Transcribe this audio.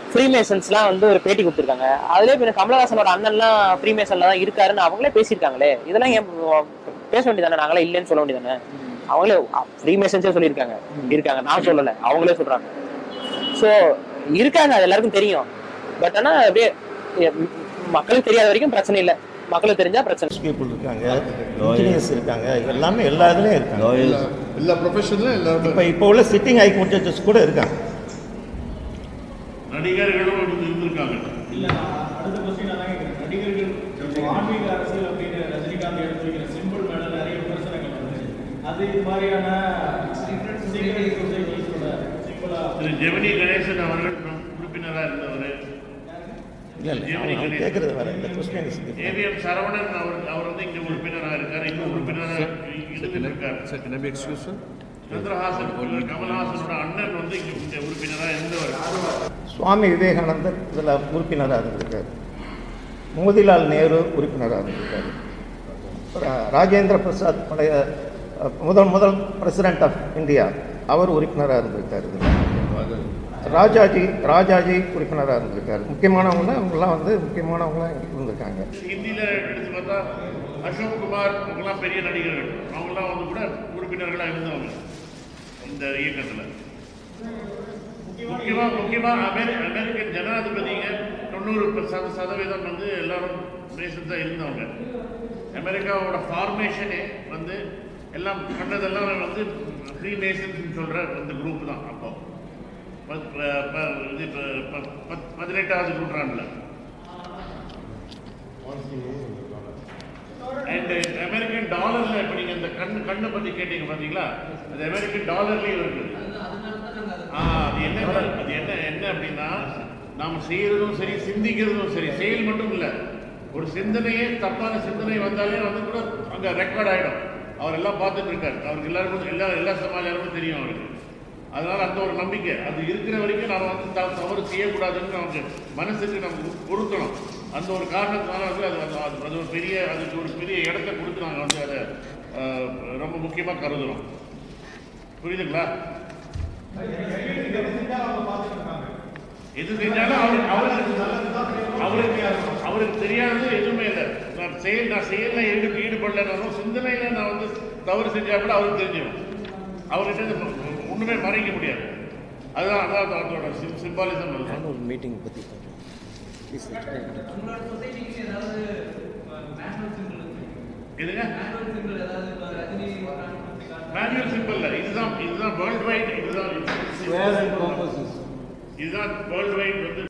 ஃப்ரீமேசன்ஸ்லாம் வந்து ஒரு பேட்டி கொடுத்துருக்காங்க அதுலேயே இப்போ கமலஹாசனோட அண்ணன்லாம் ஃப்ரீமேசன்ல தான் இருக்காருன்னு அவங்களே பேசியிருக்காங்களே இதெல்லாம் ஏன் பேச வேண்டியதானே நாங்களே இல்லைன்னு சொல்ல வேண்டியதானே அவங்களே ஃப்ரீமேசன்ஸே சொல்லியிருக்காங்க இருக்காங்க நான் சொல்லலை அவங்களே சொல்றாங்க ஸோ இருக்காங்க அது எல்லாருக்கும் தெரியும் பட் ஆனா அப்படியே எ- ம், மக்களுக்கு தெரியாத வரைக்கும் பிரச்சனை இல்லை மக்களுக்கு தெரிஞ்சா பிரச்சனை பீப்புள் இருக்காங்க இன்ஜினியர்ஸ் இருக்காங்க எல்லாமே எல்லா இதுலேயும் இருக்காங்க லாயல்ஸ் எல்லா ப்ரொஃபஷனலும் எல்லாருமே இப்போ இப்போ உள்ள சிட்டிங் ஹைகோர்ட் ஜட்ஜஸ் கூட இருக்காங்க நடிகர்களும் இருந்து இருந்திருக்காங்க இல்ல நான் அடுத்த கொஸ்டின் நான் கேட்கிறேன் நடிகர்கள் இப்போ ஆன்மீக அரசியல் அப்படின்னு ரஜினிகாந்த் எடுத்து வைக்கிற சிம்பிள் மேல நிறைய விமர்சனங்கள் வந்து அது இது மாதிரியான சீக்ரெட் சொசைட்டிஸோட சிம்பிளா திரு ஜெமினி கணேசன் அவர்கள் நம் உறுப்பினராக இருந்தவர் இல்லை இல்லை அவங்க கேட்குறது வேற இந்த கொஸ்டின் ஏவிஎம் சரவணன் அவர் அவர் வந்து இங்க உறுப்பினராக இருக்காரு இன்னும் உறுப்பினராக இருந்துட்டு இருக்காரு Sir, can I be excused, sir? Chandrahasan இவர் கமல்ஹாசனோட அண்ணன் வந்து இங்க இங்க உறுப்பினராக இருந்தவர் சுவாமி விவேகானந்தர் இதில் உறுப்பினராக இருந்திருக்காரு மோதிலால் நேரு உறுப்பினராக இருந்திருக்காரு ரா- ராஜேந்திர பிரசாத் பழைய அஹ், முதல் முதல் பிரசிடென்ட் ஆஃப் இந்தியா அவர் உறுப்பினராக இருந்திருக்காரு இதுல. ராஜாஜி ராஜாஜி உறுப்பினராக இருந்திருக்காரு முக்கியமானவங்க அவங்கெல்லாம் வந்து முக்கியமானவங்களாம் இங்க இருந்திருக்காங்க ஹிந்தியில எடுத்து பார்த்தா அசோக் குமார் அவங்கெல்லாம் பெரிய நடிகர்கள் அவங்கெல்லாம் வந்து கூட உறுப்பினர்களாக இருந்தவங்க இந்த இயக்கத்துல முக்கியமா முக்கியமா அமெரி அமெரிக்கன் ஜனாதிபதிங்க தொண்ணூறு சத சதவீதம் வந்து எல்லாரும் பிரேசன்ஸாக இருந்தவங்க அமெரிக்காவோட ஃபார்மேஷனே வந்து எல்லாம் பண்ணதெல்லாம் வந்து ஃப்ரீ நேஷன்ஸ் சொல்ற அந்த குரூப் தான் அப்போ ப- ப- ப- இது ப- ப- பத்- பதினெட்டாவது நூற்றாண்டுல அண்ட் அமெரிக்கன் டாலர்ல இப்ப நீங்க இந்த கண்ணு கண்ணை பத்தி கேட்டீங்க பாத்தீங்களா அது அமெரிக்கன் டாலர்லயும் இருக்குது ஆ, அது என்ன அது என்ன என்ன அப்படின்னா நாம செய்யறதும் சரி சிந்திக்கிறதும் சரி செயல் மட்டும் இல்ல ஒரு சிந்தனையே தப்பான சிந்தனை வந்தாலே வந்து கூட அங்க ரெக்கார்ட் ஆயிடும் அவர் எல்லாம் பார்த்துட்டு இருக்காரு அவருக்கு எல்லாருக்கும் எல்லா எல்லா சமாச்சாரமும் தெரியும் அவருக்கு அதனால அந்த ஒரு நம்பிக்கை அது இருக்கிற வரைக்கும் நாம வந்து த- தவறு செய்யக்கூடாதுன்னு நமக்கு மனசுக்கு நம்ம பொருத்தணும் அந்த ஒரு காரணத்தினால வந்து அது அது- அது அது ஒரு பெரிய அதுக்கு ஒரு பெரிய இடத்த கொடுத்து நாங்கள் வந்து அதை அஹ், ரொம்ப முக்கியமாக கருதுறோம் புரியுதுங்களா எது செஞ்சாலும் அவருக்கு அவருக்கு அவருக்கு அவருக்கு தெரியாதது எதுவுமே இல்லை நான் செயல் நான் செயலில் ஈடு ஈடுபடலைனாலும் சிந்தனையில் நான் வந்து தவறு செஞ்சா கூட அவருக்கு தெரிஞ்சிடும் அவர்கிட்ட இருந்து ஒண்ணுமே மறைக்க முடியாது அதுதான் அதான் அதோட சிம்பாலிசம் அதுதான் ஒரு மீட்டிங் பத்தி உங்களோட சொசைட்டிக்கு ஏதாவது நேஷனல் சிம்பிள் எதுங்க நேஷனல் சிம்பிள் ஏதாவது இப்ப ரஜினி மேனுவல் சிம்பிள் இல்லை இதுதான் இதுதான் வேர்ல்ட் வைட் இதுதான் இதுதான் வேர்ல்ட் வைட் வந்து